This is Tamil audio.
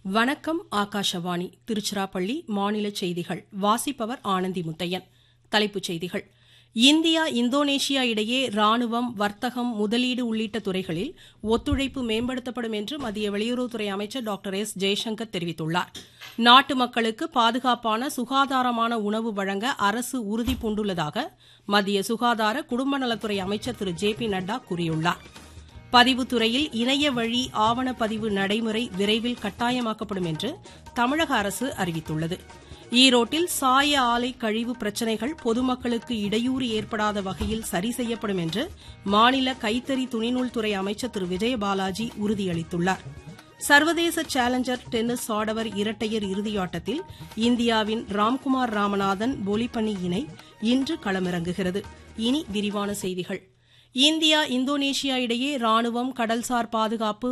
வணக்கம் ஆகாஷவாணி திருச்சிராப்பள்ளி மாநில செய்திகள் வாசிப்பவர் ஆனந்தி முத்தையன் தலைப்புச் செய்திகள் இந்தியா இந்தோனேஷியா இடையே ராணுவம் வர்த்தகம் முதலீடு உள்ளிட்ட துறைகளில் ஒத்துழைப்பு மேம்படுத்தப்படும் என்று மத்திய வெளியுறவுத்துறை அமைச்சர் டாக்டர் எஸ் ஜெய்சங்கர் தெரிவித்துள்ளார் நாட்டு மக்களுக்கு பாதுகாப்பான சுகாதாரமான உணவு வழங்க அரசு உறுதி பூண்டுள்ளதாக மத்திய சுகாதார குடும்ப நலத்துறை அமைச்சர் திரு ஜே பி நட்டா கூறியுள்ளார் பதிவுத்துறையில் இணைய வழி ஆவணப்பதிவு நடைமுறை விரைவில் கட்டாயமாக்கப்படும் என்று தமிழக அரசு அறிவித்துள்ளது ஈரோட்டில் சாய ஆலை கழிவு பிரச்சினைகள் பொதுமக்களுக்கு இடையூறு ஏற்படாத வகையில் சரி செய்யப்படும் என்று மாநில கைத்தறி துணிநூல் துறை அமைச்சர் திரு விஜயபாலாஜி உறுதியளித்துள்ளார் சர்வதேச சேலஞ்சர் டென்னிஸ் ஆடவர் இரட்டையர் இறுதியாட்டத்தில் இந்தியாவின் ராம்குமார் ராமநாதன் பொலிப்பனி இணை இன்று களமிறங்குகிறது இனி விரிவான செய்திகள் இந்தியா இந்தோனேஷியா இடையே ராணுவம் கடல்சார் பாதுகாப்பு